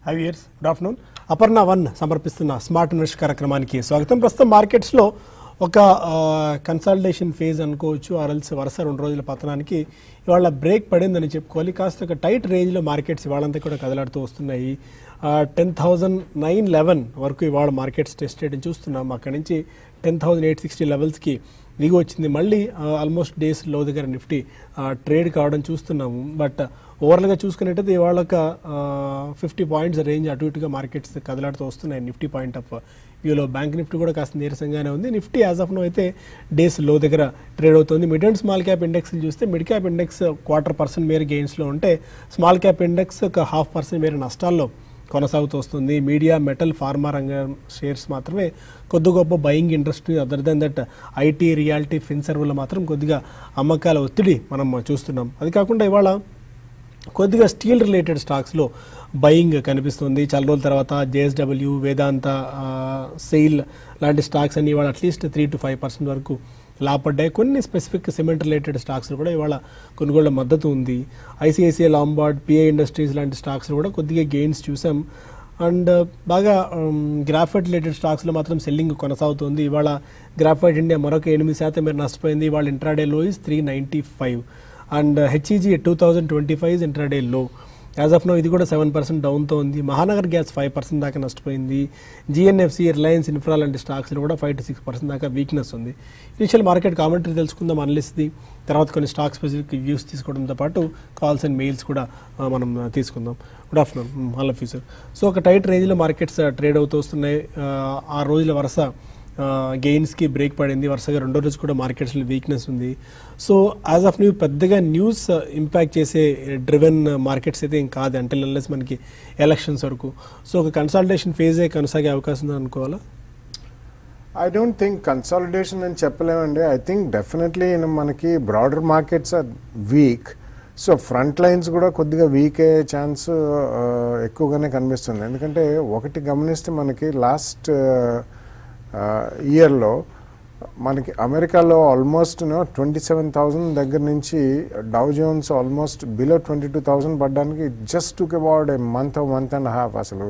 High years good afternoon Aparna one సమర్పిస్తున్న smart invest కార్యక్రమానికి స్వాగతం ప్రస్తుతం మార్కెట్స్లో ఒక కన్సల్టేషన్ ఫేజ్ అనుకోవచ్చు ఆర్ఎల్స్ వరుస రెండు రోజుల పతనానికి ఇవాళ బ్రేక్ పడిందని చెప్పుకోవాలి కాస్త ఒక టైట్ రేంజ్లో మార్కెట్స్ ఇవాళంతా కూడా కదలాడుతూ వస్తున్నాయి టెన్ థౌజండ్ నైన్ లెవెన్ వరకు ఇవాళ మార్కెట్స్ టెస్ట్ చేయడం చూస్తున్నాం అక్కడి నుంచి టెన్ థౌజండ్ ఎయిట్ సిక్స్టీ లెవెల్స్కి దిగి వచ్చింది మళ్ళీ ఆల్మోస్ట్ డేస్ లో దగ్గర నిఫ్టీ ట్రేడ్ కావడం చూస్తున్నాము బట్ ఓవరాల్గా చూసుకున్నట్టయితే ఇవాళ ఒక ఫిఫ్టీ పాయింట్స్ రేంజ్ అటు ఇటుగా మార్కెట్స్ కదలాడుతూ వస్తున్నాయి నిఫ్టీ పాయింట్ ఆఫ్ వ్యూలో బ్యాంక్ నిఫ్టీ కూడా కాస్త నీరసంగానే ఉంది నిఫ్టీ యాజ్ ఆఫ్ నో అయితే డేస్ లో దగ్గర ట్రేడ్ అవుతుంది mid and small cap index చూస్తే mid cap index quarter percent మేర గెయిన్స్లో ఉంటే స్మాల్ క్యాప్ ఇండెక్స్ ఒక హాఫ్ పర్సెంట్ మేర నష్టాల్లో కొనసాగుతూ వస్తుంది మీడియా మెటల్ ఫార్మా రంగం షేర్స్ మాత్రమే కొద్ది గొప్ప buying interest other than that IT reality ఫిన్సర్వ్లో మాత్రం కొద్దిగా అమ్మకాల ఒత్తిడి మనం చూస్తున్నాం అది కాకుండా ఇవాళ కొద్దిగా స్టీల్ రిలేటెడ్ స్టాక్స్లో బయింగ్ కనిపిస్తుంది చాలా రోజుల తర్వాత జేఎస్డబ్ల్యూ వేదాంత సెయిల్ లాంటి స్టాక్స్ అన్ని ఇవాళ at least three to five percent వరకు లాభపడ్డాయి కొన్ని స్పెసిఫిక్ సిమెంట్ రిలేటెడ్ స్టాక్స్ కూడా ఇవాళ కొనుగోళ్ల మద్దతు ఉంది ఐసిఐసిఐ లాంబార్డ్ పిఐ ఇండస్ట్రీస్ లాంటి స్టాక్స్ కూడా కొద్దిగా గెయిన్స్ చూసాం అండ్ బాగా గ్రాఫైట్ రిలేటెడ్ స్టాక్స్లో మాత్రం సెల్లింగ్ కొనసాగుతుంది ఇవాళ గ్రాఫైట్ ఇండియా మరొక ఎనిమిది శాతం మీరు నష్టపోయింది ఇవాళ ఇంట్రాడే లో ఇస్ three ninety five and HEG two thousand twenty five intraday లో యాజ్ ఆఫ్ నో ఇది కూడా సెవెన్ పర్సెంట్ డౌన్తో ఉంది మహానగర్ గ్యాస్ ఫైవ్ పర్సెంట్ దాకా నష్టపోయింది జిఎన్ఎఫ్సి రిలయన్స్ ఇన్ఫ్రా లాంటి స్టాక్స్లో కూడా ఫైవ్ టు సిక్స్ పర్సెంట్ దాకా వీక్నెస్ ఉంది ఇనిషియల్ మార్కెట్ కామెంటరీ తెలుసుకుందాం అనలిస్ది తర్వాత కొన్ని స్టాక్ స్పెసిఫిక్ వ్యూస్ తీసుకోవడంతో పాటు కాల్స్ అండ్ మెయిల్స్ కూడా ఆ, మనం ఆ, తీసుకుందాం good afternoon all of you sir so ఒక టైట్ రేంజ్లో మార్కెట్స్ ట్రేడ్ అవుతూ వస్తున్నాయి ఆ, ఆ రోజుల వరుస గెయిన్స్కి బ్రేక్ పడింది వరుసగా రెండో రోజు కూడా మార్కెట్స్లో వీక్నెస్ ఉంది సో యాజ్ ఆఫ్ న్యూ పెద్దగా న్యూస్ ఇంపాక్ట్ చేసే డ్రివెన్ మార్కెట్స్ అయితే ఏం కాదు అంటే అన్లెస్ మనకి ఎలక్షన్స్ వరకు సో ఒక కన్సల్టేషన్ ఫేజే కొనసాగే అవకాశం ఉంది అనుకోవాలా ఐ డోంట్ థింక్ కన్సాలిడేషన్ అని చెప్పలేమండి ఐ థింక్ డెఫినెట్లీ మనకి broader markets are weak so front lines కూడా కొద్దిగా వీక్ అయ్యే ఛాన్స్ ఎక్కువగానే కనిపిస్తుంది ఎందుకంటే ఒకటి గమనిస్తే మనకి లాస్ట్ ఇయర్లో మనకి అమెరికాలో ఆల్మోస్ట్ ట్వంటీ సెవెన్ థౌజండ్ దగ్గర నుంచి Dow Jones almost below twenty two thousand పడడానికి just took about a month month and half అసలు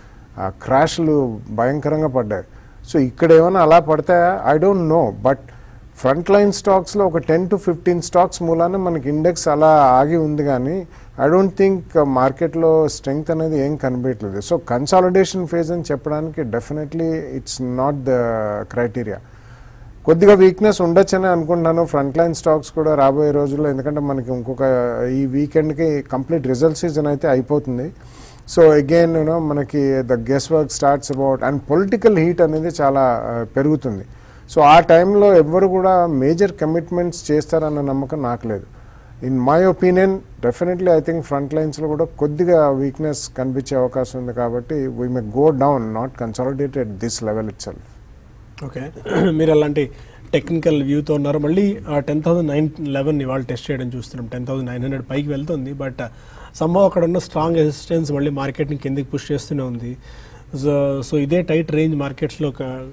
ఆ క్రాష్లు భయంకరంగా పడ్డాయి సో ఇక్కడ ఏమైనా అలా పడతాయా I don't know but front line స్టాక్స్లో ఒక టెన్ టు ఫిఫ్టీన్ స్టాక్స్ మూలాన మనకి ఇండెక్స్ అలా ఆగి ఉంది కానీ ఐ డోంట్ థింక్ మార్కెట్లో స్ట్రెంగ్త్ అనేది ఏం కనిపించట్లేదు సో కన్సాలిడేషన్ ఫేజ్ అని చెప్పడానికి definitely it's not the criteria కొద్దిగా వీక్నెస్ ఉండొచ్చని అనుకుంటున్నాను ఫ్రంట్ లైన్ స్టాక్స్ కూడా రాబోయే రోజుల్లో ఎందుకంటే మనకి ఇంకొక ఈ వీకెండ్కి కంప్లీట్ రిజల్ట్ సీజన్ అయితే అయిపోతుంది సో అగైన్ యూనో మనకి the guess work starts about and political heat అనేది చాలా ఆ, పెరుగుతుంది సో ఆ టైంలో ఎవ్వరు కూడా మేజర్ కమిట్మెంట్స్ చేస్తారన్న నమ్మకం నాకు లేదు in my opinion definitely I think front లైన్స్లో కూడా కొద్దిగా వీక్నెస్ కనిపించే అవకాశం ఉంది కాబట్టి we may go down not consolidated this level itself okay మీరు అలాంటి టెక్నికల్ వ్యూతో ఉన్నారు మళ్ళీ టెన్ థౌసండ్ నైన్ లెవెన్ ఇవాళ టెస్ట్ చేయడం చూస్తున్నాం టెన్ థౌసండ్ నైన్ హండ్రెడ్ పైకి వెళ్తుంది బట్ సంభవం అక్కడ ఉన్న స్ట్రాంగ్ రెసిస్టెన్స్ మళ్ళీ మార్కెట్ని కిందకి పుష్ చేస్తూనే ఉంది సో సో ఇదే టైట్ రేంజ్ మార్కెట్స్లో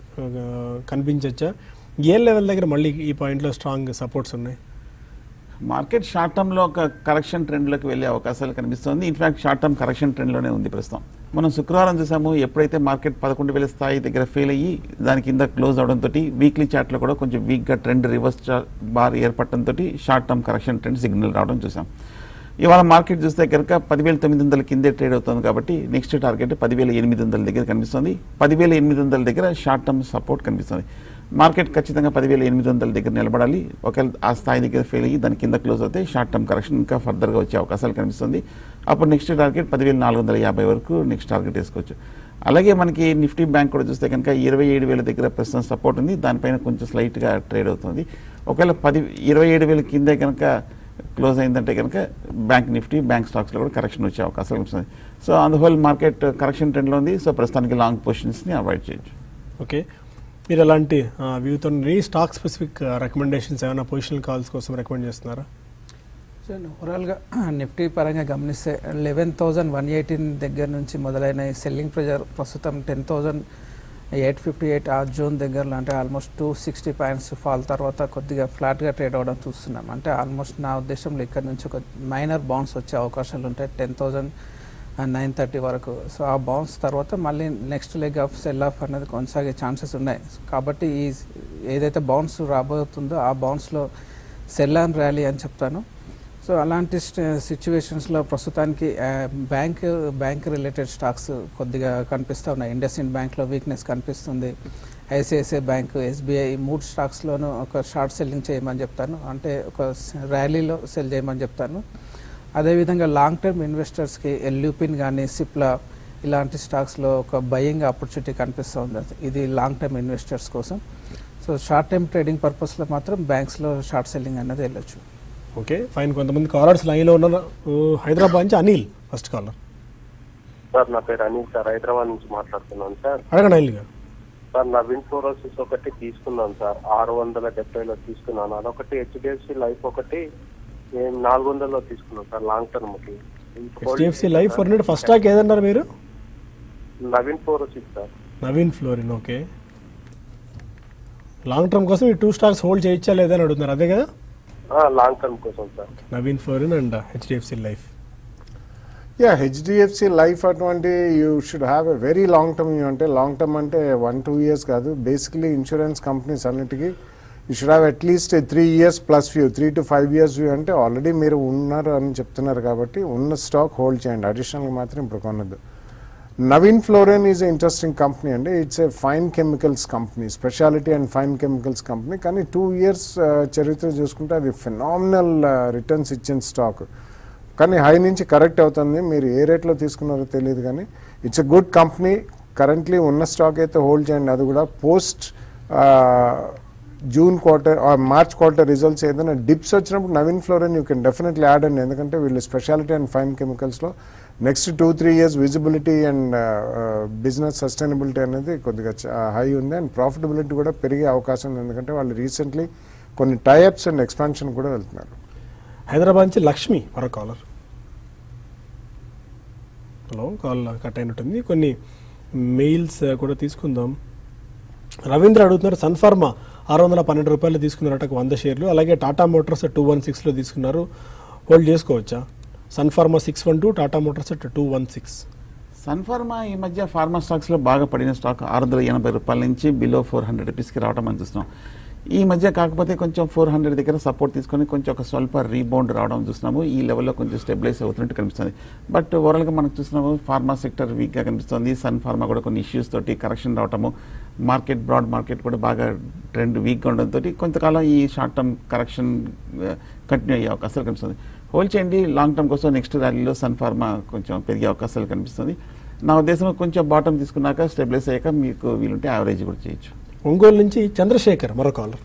కనిపించవచ్చా ఏ లెవెల్ దగ్గర మళ్ళీ ఈ పాయింట్లో స్ట్రాంగ్ సపోర్ట్స్ ఉన్నాయి మార్కెట్ షార్ట్ టర్మ్లో ఒక కరెక్షన్ ట్రెండ్లోకి వెళ్ళే అవకాశాలు కనిపిస్తుంది ఇన్ఫాక్ట్ షార్ట్ టర్మ్ కరెక్షన్ ట్రెండ్లోనే ఉంది ప్రస్తుతం మనం శుక్రవారం చూసాము ఎప్పుడైతే మార్కెట్ పదకొండు వేల స్థాయి దగ్గర ఫెయిల్ అయ్యి దాని కింద క్లోజ్ అవడంతో వీక్లీ చార్ట్లో కూడా కొంచెం వీక్గా ట్రెండ్ రివర్స్ బార్ ఏర్పడటంతో short term correction trend signal రావడం చూసాం ఇవాళ మార్కెట్ చూస్తే కనుక పదివేల తొమ్మిది వందల కిందే ట్రేడ్ అవుతుంది కాబట్టి నెక్స్ట్ టార్గెట్ పదివేల ఎనిమిది వందల దగ్గర కనిపిస్తుంది పదివేల ఎనిమిది వందల దగ్గర షార్ట్ టర్మ్ సపోర్ట్ కనిపిస్తుంది మార్కెట్ ఖచ్చితంగా పదివేల ఎనిమిది వందల దగ్గర నిలబడాలి ఒకవేళ ఆ స్థాయి దగ్గర ఫెయిల్ అయ్యి దాని కింద క్లోజ్ అవుతే షార్ట్ టర్మ్ కరెక్షన్ ఇంకా ఫర్దర్గా వచ్చే అవకాశాలు కనిపిస్తుంది అప్పుడు నెక్స్ట్ టార్గెట్ పదివేల నాలుగు వందల యాభై వరకు నెక్స్ట్ టార్గెట్ వేసుకోవచ్చు అలాగే మనకి నిఫ్టీ బ్యాంక్ కూడా చూస్తే కనుక ఇరవై ఏడు వేల దగ్గర ప్రస్తుతం సపోర్ట్ ఉంది దానిపైన కొంచెం స్లైట్గా ట్రేడ్ అవుతుంది ఒకవేళ పది ఇరవై ఏడు వేల కిందే కనుక క్లోజ్ అయిందంటే కనుక బ్యాంక్ నిఫ్టీ బ్యాంక్ స్టాక్స్లో కూడా కరెక్షన్ వచ్చే అవకాశం ఉంటుంది so on the whole market correction ట్రెండ్లో ఉంది సో ప్రస్తుతానికి లాంగ్ పొజిషన్స్ని అవాయిడ్ చేయొచ్చు ఓకే మీరు అలాంటి వ్యూతో స్టాక్ స్పెసిఫిక్ రికమెండేషన్స్ ఏమైనా పొజిషన్ కాల్స్ కోసం రికమెండ్ చేస్తున్నారా సో ఓవరాల్గా నిఫ్టీ పరంగా గమనిస్తే లెవెన్ థౌజండ్ వన్ ఎయిటీన్ దగ్గర నుంచి మొదలైన ఈ సెల్లింగ్ ప్రెజర్ ప్రస్తుతం ten thousand eight fifty eight ఆ జోన్ దగ్గరలో అంటే almost two sixty points fall తర్వాత కొద్దిగా ఫ్లాట్గా ట్రేడ్ అవ్వడం చూస్తున్నాం అంటే ఆల్మోస్ట్ నా ఉద్దేశంలో ఇక్కడ నుంచి ఒక మైనర్ బౌన్స్ వచ్చే అవకాశాలు ఉంటాయి టెన్ థౌజండ్ నైన్ థర్టీ వరకు సో ఆ బౌన్స్ తర్వాత మళ్ళీ next leg of sell off అనేది కొనసాగే ఛాన్సెస్ ఉన్నాయి కాబట్టి ఈ ఏదైతే బౌన్స్ రాబోతుందో ఆ బౌన్స్లో సెల్ ఆన్ ర్యాలీ అని చెప్తాను సో అలాంటి సిచ్యువేషన్స్లో ప్రస్తుతానికి బ్యాంక్ బ్యాంక్ రిలేటెడ్ స్టాక్స్ కొద్దిగా కనిపిస్తూ ఉన్నాయి ఇండస్ ఇండ్ బ్యాంక్లో వీక్నెస్ కనిపిస్తుంది ఐసిఐసిఐ బ్యాంక్ ఎస్బీఐ మూడు స్టాక్స్లోనూ ఒక షార్ట్ సెల్లింగ్ చేయమని చెప్తాను అంటే ఒక ర్యాలీలో సెల్ చేయమని చెప్తాను అదేవిధంగా లాంగ్ టర్మ్ ఇన్వెస్టర్స్కి ఎల్యూపిన్ కానీ సిప్లా ఇలాంటి స్టాక్స్లో ఒక బయింగ్ ఆపర్చునిటీ కనిపిస్తుంది ఇది లాంగ్ టర్మ్ ఇన్వెస్టర్స్ కోసం సో షార్ట్ టర్మ్ ట్రేడింగ్ పర్పస్లో మాత్రం బ్యాంక్స్లో షార్ట్ సెల్లింగ్ అనేది వెళ్ళొచ్చు ఓకే ఫైన్ కొంతమంది కాలర్స్ లైన్లో ఉన్నారు ఓ, హైదరాబాద్ నుంచి అనిల్ ఫస్ట్ కాలర్ సార్ నా పేరు అనిల్ సార్ హైదరాబాద్ నుంచి మాట్లాడుతున్నాను సార్ అడగండి అనిల్ గారు సార్ నవీన్ ఫ్లోరోసిస్ ఒకటి తీసుకున్నాను సార్ ఆరు వందల డెబ్బైలో తీసుకున్నాను అదొకటి హెచ్డిఎఫ్సి లైఫ్ ఒకటి నేను నాలుగు వందలలో తీసుకున్నాను సార్ లాంగ్ టర్మ్ కి HDFC Life for first stock ఏదన్నారు మీరు Navin fluorosis sir Navin Fluorine okay long term కోసం ఈ టూ స్టాక్స్ హోల్డ్ చేయొచ్చా లేదా అని అడుగుతున్నారు అదే కదా ఆ, లాంగ్ టర్మ్ కోసం sir Navin Fluorine and HDFC Life yeah HDFC Life అటువంటి you should have a very long term అంటే లాంగ్ టర్మ్ అంటే వన్ టూ ఇయర్స్ కాదు బేసిక్లీ ఇన్సూరెన్స్ కంపెనీస్ అన్నిటికీ you should have at least three years plus view three to five years view అంటే already మీరు ఉన్నారు అని చెప్తున్నారు కాబట్టి ఉన్న స్టాక్ హోల్డ్ చేయండి అడిషనల్గా మాత్రం ఇప్పుడు కొనద్దు Navin Fluorine is interesting company అండి it's a fine chemicals company specialty and fine chemicals company కానీ టూ ఇయర్స్ చరిత్ర చూసుకుంటే అది ఫినామినల్ రిటర్న్స్ ఇచ్చిన స్టాక్ కానీ హై నుంచి కరెక్ట్ అవుతుంది మీరు ఏ రేట్లో తీసుకున్నారో తెలియదు కానీ it's a good company currently ఉన్న స్టాక్ అయితే హోల్డ్ చేయండి అది కూడా post June quarter March quarter results ఏదైనా డిప్స్ వచ్చినప్పుడు Navin Fluorine you can definitely add అండి ఎందుకంటే వీళ్ళు స్పెషాలిటీ అండ్ ఫైన్ కెమికల్స్లో next two three years visibility and business sustainability అనేది కొద్దిగా హై ఉంది అండ్ ప్రాఫిటబిలిటీ కూడా పెరిగే అవకాశం ఉంది ఎందుకంటే వాళ్ళు రీసెంట్లీ కొన్ని టైఅప్స్ అండ్ ఎక్స్పాన్షన్ కూడా వెళ్తున్నారు హైదరాబాద్ నుంచి లక్ష్మి మరో కాలర్ హలో కాల్ కట్ అయినట్టుంది కొన్ని మెయిల్స్ కూడా తీసుకుందాం రవీంద్ర అడుగుతున్నారు సన్ఫార్మా ఆరు వందల పన్నెండు రూపాయలు తీసుకున్నారట ఒక వంద షేర్లు అలాగే టాటా మోటార్స్ టూ వన్ సిక్స్లో తీసుకున్నారు హోల్డ్ చేసుకోవచ్చా Sun Pharma six one two Tata Motors two one six Sun Pharma ఈ మధ్య ఫార్మా స్టాక్స్లో బాగా పడిన స్టాక్ ఆరు వందల ఎనభై రూపాయల నుంచి బిలో ఫోర్ హండ్రెడ్ రూపీస్కి రావడం మనం చూస్తున్నాం ఈ మధ్య కాకపోతే కొంచెం ఫోర్ హండ్రెడ్ దగ్గర సపోర్ట్ తీసుకొని కొంచెం ఒక స్వల్ప రీబౌండ్ రావడం చూస్తున్నాము ఈ లెవెల్లో కొంచెం స్టెబిలైజ్ అవుతున్నట్టు కనిపిస్తుంది బట్ ఓవరాల్గా మనకు చూస్తున్నాము ఫార్మా సెక్టర్ వీక్గా కనిపిస్తుంది సన్ ఫార్మా కూడా కొన్ని ఇష్యూస్ తోటి కరెక్షన్ రావడము మార్కెట్ బ్రాడ్ మార్కెట్ కూడా బాగా ట్రెండ్ వీక్గా ఉండడంతో కొంతకాలం ఈ షార్ట్ టర్మ్ కరెక్షన్ కంటిన్యూ అయ్యే అవకాశాలు కనిపిస్తుంది హోల్డ్ చేయండి లాంగ్ టర్మ్ కోసం నెక్స్ట్ ర్యాలీలో సన్ ఫార్మా కొంచెం పెరిగే అవకాశాలు కనిపిస్తుంది నా ఉద్దేశంలో కొంచెం బాటం తీసుకున్నాక స్టెబిలైజ్ అయ్యాక మీకు వీలుంటే యావరేజ్ కూడా చేయొచ్చు ఒంగోలు నుంచి చంద్రశేఖర్ మరో కాలర్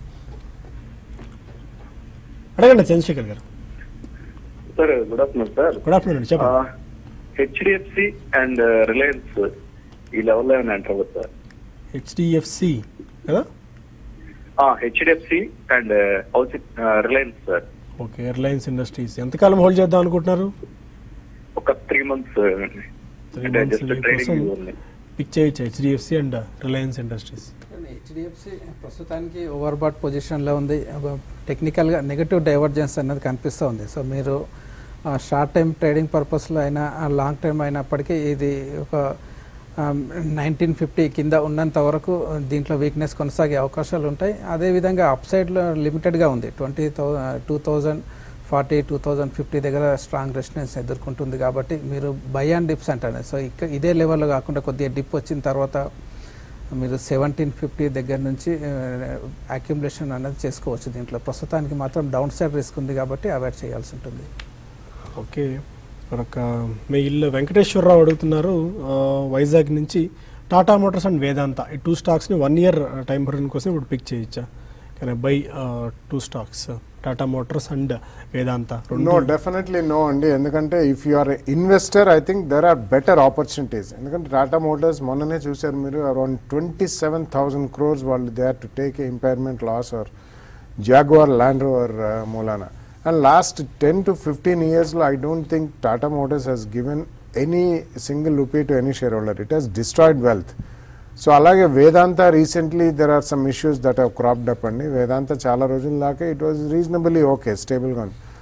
అడగండి చంద్రశేఖర్ గారు sir good afternoon sir good afternoon అండి చెప్పండి హెచ్డిఎఫ్సి అండ్ రిలయన్స్ ఈ లెవెల్లో ఏమైనా ఎంటర్ అవ్వదు సార్ హెచ్డిఎఫ్సి కదా HDFC and house Reliance sir okay airlines industries ఎంతకాలం హోల్డ్ చేద్దాం అనుకుంటున్నారు ఒక త్రీ మంత్స్ Three అంటే months జస్ట్ కోసం ట్రేడింగ్ పిక్ చేయొచ్చు HDFC and Reliance Industries HDFC ప్రస్తుతానికి ఓవర్ బాట్ పొజిషన్లో ఉంది టెక్నికల్గా నెగటివ్ డైవర్జెన్స్ అనేది కనిపిస్తూ ఉంది సో మీరు షార్ట్ టైం ట్రేడింగ్ పర్పస్లో అయినా లాంగ్ టైం అయినప్పటికీ ఇది ఒక నైన్టీన్ ఫిఫ్టీ కింద ఉన్నంత వరకు దీంట్లో వీక్నెస్ కొనసాగే అవకాశాలు ఉంటాయి అదేవిధంగా అప్ సైడ్లో లిమిటెడ్గా ఉంది twenty thou two thousand forty two thousand fifty దగ్గర స్ట్రాంగ్ రెసిస్టెన్స్ ఎదుర్కొంటుంది కాబట్టి మీరు బై అండ్ డిప్స్ అంటారు సో ఇక ఇదే లెవెల్లో కాకుండా కొద్దిగా డిప్ వచ్చిన తర్వాత మీరు సెవెంటీన్ ఫిఫ్టీ దగ్గర నుంచి అక్యుములేషన్ అనేది చేసుకోవచ్చు దీంట్లో ప్రస్తుతానికి మాత్రం డౌన్ సైడ్ రిస్క్ ఉంది కాబట్టి అవాయిడ్ చేయాల్సి ఉంటుంది ఓకే మరొక మెయిల్ వెంకటేశ్వరరావు అడుగుతున్నారు ఆ, వైజాగ్ నుంచి టాటా మోటార్స్ అండ్ వేదాంత ఈ టూ స్టాక్స్ని వన్ ఇయర్ టైం పీరియడ్ కోసం ఇప్పుడు పిక్ చేయొచ్చా కానీ buy two stocks Tata Motors and Vedanta no definitely no అండి ఎందుకంటే if you are investor I think there are better opportunities ఎందుకంటే టాటా మోటార్స్ మొన్ననే చూశారు మీరు around twenty seven thousand crores వాళ్ళు they are to take a impairment loss or Jaguar Land Rover మూలాన and last ten to fifteen ఇయర్స్లో I don't think Tata Motors has given any single rupee to any share holder it has destroyed wealth so అలాగే Vedanta recently there are some issues that have cropped up అండి వేదాంత చాలా రోజుల దాకా it was reasonably okay స్టేబుల్గా ఉంది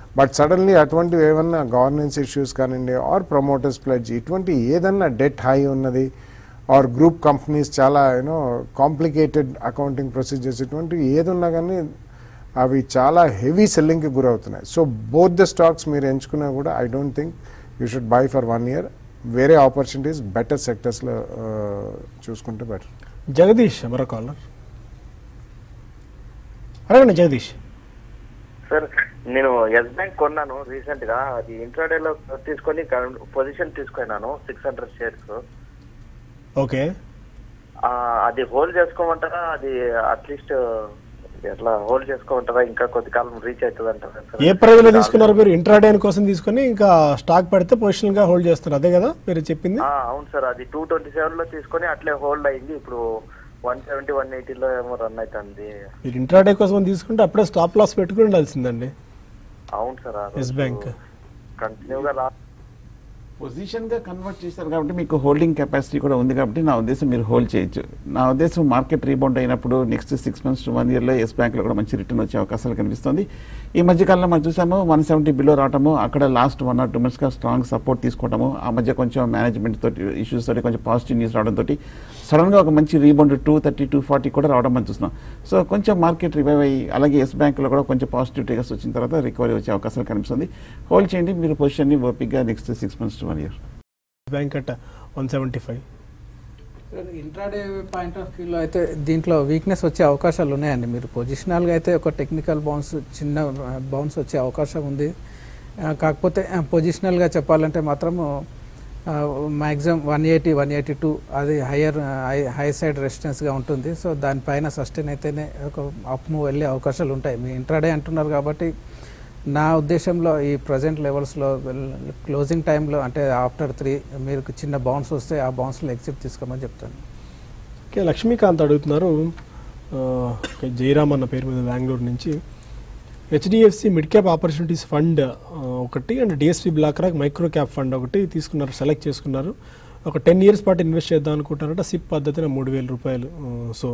but సడన్లీ అటువంటివి ఏమన్నా గవర్నెన్స్ ఇష్యూస్ కానివ్వండి ఆర్ ప్రమోటర్స్ ప్లెడ్జ్ ఇటువంటి ఏదన్నా డెట్ హై ఉన్నది ఆర్ గ్రూప్ కంపెనీస్ చాలా యూనో కాంప్లికేటెడ్ అకౌంటింగ్ ప్రొసీజర్స్ ఇటువంటివి ఏదున్నా కానీ అవి చాలా హెవీ సెల్లింగ్కి గురవుతున్నాయి సో బోత్ ద స్టాక్స్ మీరు ఎంచుకున్నా కూడా I don't think you should buy for one year వేరే ఆపర్చునిటీస్ బెటర్ సెక్టర్స్లో చూసుకుంటే బెటర్ జగదీష్ మరో కాలర్ అడగండి జగదీష్ సార్ నేను ఎస్ బ్యాంక్ కొన్నాను రీసెంట్ గా అది ఇంట్రాడేలో తీసుకొని పొజిషన్ తీసుకున్నాను సిక్స్ హండ్రెడ్ షేర్స్ ఓకే అది హోల్డ్ చేసుకోమంటారా అది అట్లీస్ట్ ఎట్లా హోల్డ్ చేసుకోమంటారా ఇంకా కొద్ది కాలం రీచ్ అవుతుంది అంటారా సార్? ఏ ప్రైజ్లో తీసుకున్నారు మీరు ఇంట్రాడే కోసం తీసుకొని ఇంకా స్టాక్ పెడితే పొజిషన్గా హోల్డ్ చేస్తున్నారు అదే కదా మీరు చెప్పింది ఆ, అవును సార్ అది టూ ట్వంటీ సెవెన్ లో తీసుకొని అట్లే హోల్డ్ అయింది ఇప్పుడు వన్ సెవెంటీ వన్ ఎయిటీలో ఏమో రన్ అవుతుంది మీరు ఇంట్రాడే కోసం తీసుకుంటే అప్పుడే స్టాప్ లాస్ పెట్టుకుని ఉండాల్సిందండి అవును సార్ ఎస్ బ్యాంక్ కంటిన్యూగా లా పొజిషన్ గా కన్వర్ట్ చేశారు కాబట్టి మీకు హోల్డింగ్ కెపాసిటీ కూడా ఉంది కాబట్టి నా ఉద్దేశం మీరు హోల్డ్ చేయొచ్చు నా ఉద్దేశం మార్కెట్ రీబౌండ్ అయినప్పుడు next six months to one ఇయర్లో ఎస్ బ్యాంక్లో కూడా మంచి రిటర్న్ వచ్చే అవకాశాలు కనిపిస్తుంది ఈ మధ్యకాలంలో మనం చూసాము వన్ సెవెంటీ బిలో రావటము అక్కడ లాస్ట్ వన్ ఆర్ టూ మంత్స్గా స్ట్రాంగ్ సపోర్ట్ తీసుకోవటము ఆ మధ్య కొంచెం మేనేజ్మెంట్ తోటి ఇష్యూస్ తోటి కొంచెం పాజిటివ్ న్యూస్ రావడం తోటి సడన్గా ఒక మంచి rebound two thirty two forty కూడా రావడం మనం చూస్తున్నాం సో కొంచెం మార్కెట్ రివైవ్ అయ్యి అలాగే ఎస్ బ్యాంక్లో కూడా కొంచెం పాజిటివ్ టేకర్స్ వచ్చిన తర్వాత రికవరీ వచ్చే అవకాశాలు కనిపిస్తుంది హోల్డ్ చేయండి మీరు పొజిషన్ని ఓపిక్గా next six months to one year bank at one seventy five intraday point of వ్యూలో అయితే దీంట్లో వీక్నెస్ వచ్చే అవకాశాలు ఉన్నాయండి మీరు పొజిషనల్గా అయితే ఒక టెక్నికల్ బౌన్స్ చిన్న బౌన్స్ వచ్చే అవకాశం ఉంది ఆ, కాకపోతే పొజిషనల్గా చెప్పాలంటే మాత్రము maximum one eighty one eighty two అది హయ్యర్ హై సైడ్ రెసిస్టెన్స్గా ఉంటుంది సో దానిపైన సస్టైన్ అయితేనే ఒక అప్ మూవ్ వెళ్ళే అవకాశాలు ఉంటాయి మీ ఇంట్రాడే అంటున్నారు కాబట్టి నా ఉద్దేశంలో ఈ ప్రజెంట్ లెవెల్స్లో క్లోజింగ్ టైంలో అంటే ఆఫ్టర్ త్రీ మీరు చిన్న బౌన్స్ వస్తే ఆ బౌన్స్లో ఎగ్జిట్ తీసుకోమని చెప్తాను ఓకే లక్ష్మీకాంత్ అడుగుతున్నారు ఆ, ఓకే, జయరామ్ అన్న పేరు మీద బెంగళూరు నుంచి HDFC mid cap opportunities fund ఆ, ఒకటి and DSP Black Rock micro cap fund ఒకటి తీసుకున్నారు సెలెక్ట్ చేసుకున్నారు ఒక టెన్ ఇయర్స్ పాటు ఇన్వెస్ట్ చేద్దాం అనుకుంటారంట సిప్ పద్ధతిన మూడు వేల రూపాయలు ఆ, సో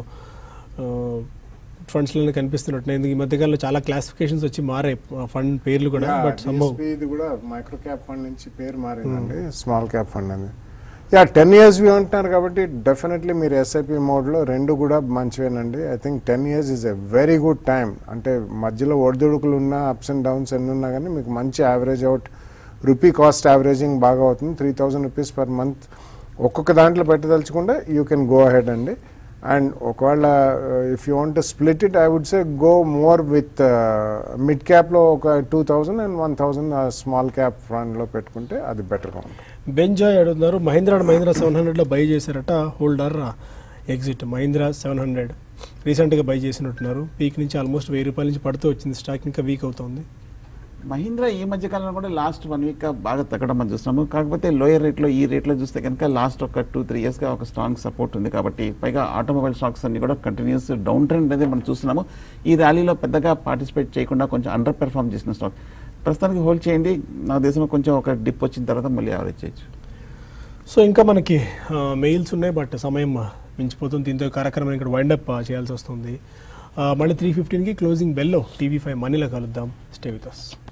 ఫండ్స్లోనే కనిపిస్తున్నట్టు నేను ఈ మధ్యకాలంలో చాలా క్లాసిఫికేషన్స్ వచ్చి మారాయి ఫండ్ పేర్లు కూడా బట్ సమ్హౌ DSP ఇది కూడా మైక్రో క్యాప్ ఫండ్ నుంచి పేరు మారిందండి స్మాల్ క్యాప్ ఫండ్ అని యా టెన్ ఇయర్స్ వ్యూ అంటున్నారు కాబట్టి డెఫినెట్లీ మీరు ఎస్ఐపి మోడ్లో రెండు కూడా మంచివేనండి I think ten years is a very good time అంటే మధ్యలో ఒడిదుడుకులు ఉన్నా అప్స్ అండ్ డౌన్స్ ఎన్ని ఉన్నా కానీ మీకు మంచి average out rupee cost averaging బాగా అవుతుంది three thousand rupees per month ఒక్కొక్క దాంట్లో పెట్టదలుచుకుంటే యూ కెన్ గో అహెడ్ అండి అండ్ ఒకవేళ if you want split it I would say go more with mid క్యాప్లో ఒక two thousand and one thousand small cap ఫండ్లో పెట్టుకుంటే అది బెటర్గా ఉంటుంది బెంజాయ్ అడుగుతున్నారు మహీంద్రా అండ్ మహీంద్రా సెవెన్ హండ్రెడ్లో బై చేశారట holder exit Mahindra seven hundred రీసెంట్గా బై చేసినట్టున్నారు పీక్ నుంచి ఆల్మోస్ట్ వెయ్యి రూపాయల నుంచి పడుతూ వచ్చింది స్టాక్ ఇంకా వీక్ అవుతుంది మహీంద్రా ఈ మధ్య కాలంలో కూడా లాస్ట్ వన్ వీక్ బాగా తగ్గడం మనం చూస్తున్నాము కాకపోతే లోయర్ రేట్లో ఈ రేట్లో చూస్తే కనుక లాస్ట్ ఒక టూ త్రీ ఇయర్స్గా ఒక స్ట్రాంగ్ సపోర్ట్ ఉంది కాబట్టి పైగా ఆటోమొబైల్ స్టాక్స్ అన్ని కూడా కంటిన్యూస్ డౌన్ ట్రెండ్ అనేది మనం చూస్తున్నాము ఈ ర్యాలీలో పెద్దగా పార్టిసిపేట్ చేయకుండా కొంచెం అండర్ పెర్ఫామ్ చేసిన స్టాక్ ప్రస్తుతానికి హోల్డ్ చేయండి నా దేశంలో కొంచెం ఒక డిప్ వచ్చిన తర్వాత మళ్ళీ యావరేజ్ చేయొచ్చు సో ఇంకా మనకి మెయిల్స్ ఉన్నాయి బట్ సమయం ఆ, మించిపోతుంది దీంతో ఈ కార్యక్రమం ఇక్కడ వైండప్ చేయాల్సి వస్తుంది ఆ, మళ్ళీ త్రీ ఫిఫ్టీన్కి క్లోజింగ్ బెల్లో టీవీ ఫైవ్ మనీలో కలుద్దాం స్టే విత్ అస్